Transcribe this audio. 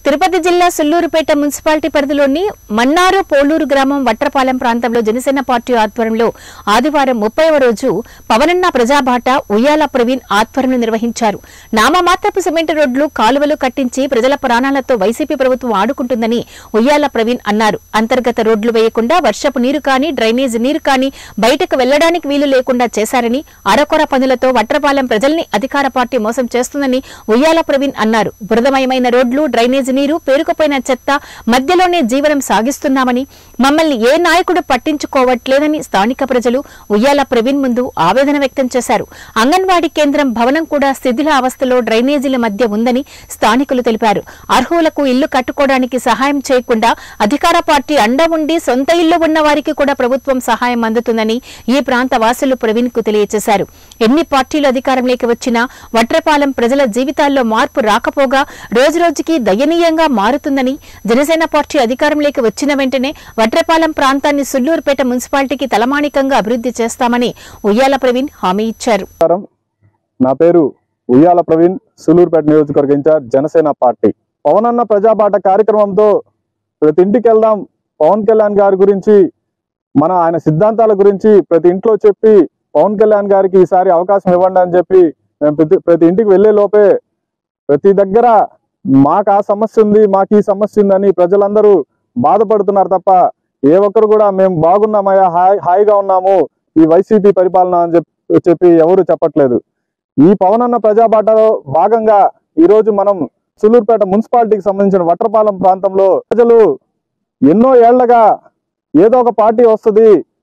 తిరుపతి జిల్లా సుల్లూరుపేట మున్సిపాలిటీ పరిధిలోని మన్నారు పోలూరు గ్రామం వట్రపాలెం ప్రాంతంలో జనసేన పార్టీ ఆధ్వర్యంలో ఆదివారం ముప్పైవ రోజు పవనన్న ప్రజాబాట ఉయ్యాల ప్రవీణ్ ఆధ్వర్యంలో నిర్వహించారు నామమాత్రపు సిమెంట్ రోడ్లు కాలువలు కట్టించి ప్రజల ప్రాణాలతో వైసీపీ ప్రభుత్వం ఆడుకుంటుందని ఉయ్యాల ప్రవీణ్ అన్నారు అంతర్గత రోడ్లు వేయకుండా వర్షపు నీరు కానీ డ్రైనేజ్ నీరు కానీ బయటకు వెళ్లడానికి వీలు లేకుండా చేశారని అరకొర పనులతో వట్రపాలెం ప్రజల్ని అధికార పార్టీ మోసం చేస్తుందని ఉయ్యాల ప్రవీణ్ అన్నారు బురదమయమైన రోడ్లు డ్రైనేజ్ నీరు పేరుకుపోయిన చెత్త మధ్యలోనే జీవనం సాగిస్తున్నామని మమ్మల్ని ఏ నాయకుడు పట్టించుకోవట్లేదని స్థానిక ప్రజలు ఉయ్యాల ప్రవీణ్ ముందు ఆవేదన వ్యక్తం చేశారు అంగన్వాడీ కేంద్రం భవనం కూడా శిథిల అవస్థలో డ్రైనేజీల మధ్య ఉందని స్థానికులు తెలిపారు అర్హులకు ఇల్లు కట్టుకోవడానికి సహాయం చేయకుండా అధికార పార్టీ అండ ఉండి సొంత ఇల్లు ఉన్న వారికి కూడా ప్రభుత్వం సహాయం అందుతుందని ఈ ప్రాంత వాసులు ప్రవీణ్ కు తెలియజేశారు ఎన్ని పార్టీలు అధికారంలోకి వచ్చినా వట్రపాలెం ప్రజల జీవితాల్లో మార్పు రాకపోగా రోజురోజుకి దయనీయంగా మారుతుందని జనసేన పార్టీ అధికారంలోకి వచ్చిన వెంటనే వట్రపాలెం ప్రాంతాన్ని సుల్లూరుపేట మున్సిపాలిటీకి తలమానికంగా అభివృద్ధి చేస్తామని ఉయ్యాల ప్రవీణ్ హామీ ఇచ్చారు నమస్కారం నా పేరు ఉయ్యాల ప్రవీణ్ సూలూరుపేట నియోజకవర్గ ఇన్ఛార్జ్ జనసేన పార్టీ పవన్ అన్న ప్రజాబాట కార్యక్రమంతో ప్రతి ఇంటికి వెళ్దాం పవన్ కళ్యాణ్ గారి గురించి మన ఆయన సిద్ధాంతాల గురించి ప్రతి ఇంట్లో చెప్పి పవన్ కళ్యాణ్ గారికి ఈసారి అవకాశం ఇవ్వండి అని చెప్పి మేము ప్రతి ప్రతి ఇంటికి వెళ్లే లోపే ప్రతి దగ్గర మాకు ఆ సమస్య ఉంది మాకు ఈ సమస్య ఉందని ప్రజలందరూ బాధపడుతున్నారు తప్ప ఏ ఒక్కరు కూడా మేము బాగున్నామయ్యా హాయ్ హాయిగా ఉన్నాము ఈ వైసీపీ పరిపాలన అని చెప్పి చెప్పి ఎవరు చెప్పట్లేదు ఈ పవన్ అన్న ప్రజాబాటలో భాగంగా ఈ రోజు మనం సులూరుపేట మున్సిపాలిటీకి సంబంధించిన వట్రపాలెం ప్రాంతంలో ప్రజలు ఎన్నో ఏళ్లగా ఏదో ఒక పార్టీ వస్తుంది